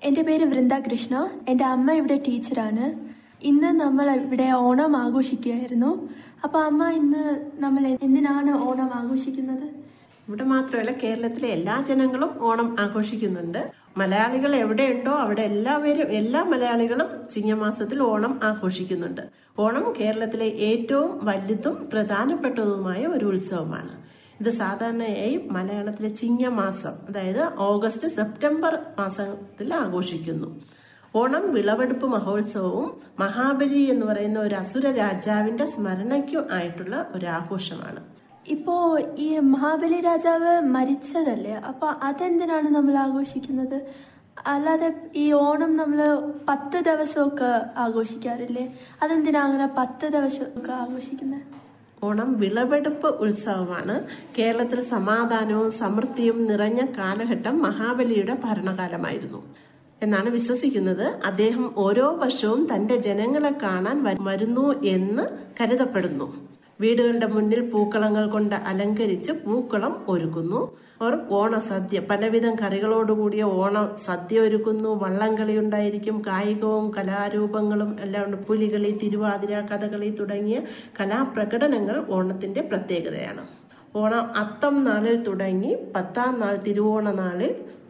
എൻ്റെ പേര് വൃന്ദ കൃഷ്ണ എൻ്റെ അമ്മ ഇവിടെ ടീച്ചറാണ് ഇന്ന് നമ്മൾ ഇവിടെ ഓണം ആഘോഷിക്കുകയായിരുന്നു അപ്പോൾ അമ്മ ഇന്ന് നമ്മൾ എന്തിനാണ് ഓണം ആഘോഷിക്കുന്നത് ഇവിടെ മാത്രമല്ല കേരളത്തിലെ എല്ലാ ജനങ്ങളും ഓണം ആഘോഷിക്കുന്നുണ്ട് മലയാളികൾ എവിടെയുണ്ടോ അവിടെ എല്ലാവരും എല്ലാ മലയാളികളും ചിങ്ങമാസത്തിൽ ഓണം ആഘോഷിക്കുന്നുണ്ട് ഓണം കേരളത്തിലെ ഏറ്റവും വലുതും പ്രധാനപ്പെട്ടതുമായ ഒരു ഉത്സവമാണ് ഇത് സാധാരണയായി മലയാളത്തിലെ ചിങ്ങമാസം അതായത് ഓഗസ്റ്റ് സെപ്റ്റംബർ മാസത്തിൽ ആഘോഷിക്കുന്നു ഓണം വിളവെടുപ്പ് മഹോത്സവവും മഹാബലി എന്ന് പറയുന്ന ഒരു അസുര രാജാവിന്റെ സ്മരണയ്ക്കും ആയിട്ടുള്ള ഒരു ആഘോഷമാണ് ഇപ്പോൾ ഈ മഹാബലി രാജാവ് മരിച്ചതല്ലേ അപ്പോൾ അതെന്തിനാണ് നമ്മൾ ആഘോഷിക്കുന്നത് അല്ലാതെ ഈ ഓണം നമ്മൾ പത്ത് ദിവസമൊക്കെ ആഘോഷിക്കാറില്ലേ അതെന്തിനാ അങ്ങനെ പത്ത് ദിവസമൊക്കെ ആഘോഷിക്കുന്നത് ഓണം വിളവെടുപ്പ് ഉത്സവമാണ് കേരളത്തിൽ സമാധാനവും സമൃദ്ധിയും നിറഞ്ഞ കാലഘട്ടം മഹാബലിയുടെ ഭരണകാലമായിരുന്നു എന്നാണ് വിശ്വസിക്കുന്നത് അദ്ദേഹം ഓരോ വർഷവും തന്റെ ജനങ്ങളെ കാണാൻ വരുന്നു എന്ന് കരുതപ്പെടുന്നു വീടുകളുടെ മുന്നിൽ പൂക്കളങ്ങൾ കൊണ്ട് അലങ്കരിച്ച് പൂക്കളം ഒരുക്കുന്നു അവർ ഓണസദ്യ പലവിധം കറികളോടുകൂടിയ ഓണ സദ്യ ഒരുക്കുന്നു വള്ളംകളി ഉണ്ടായിരിക്കും കായികവും കലാരൂപങ്ങളും എല്ലാം ഉണ്ട് പുലികളി തിരുവാതിര കഥകളി തുടങ്ങിയ കലാപ്രകടനങ്ങൾ ഓണത്തിന്റെ പ്രത്യേകതയാണ് ഓണം അത്തം നാളിൽ തുടങ്ങി പത്താം നാൾ തിരുവോണ നാളിൽ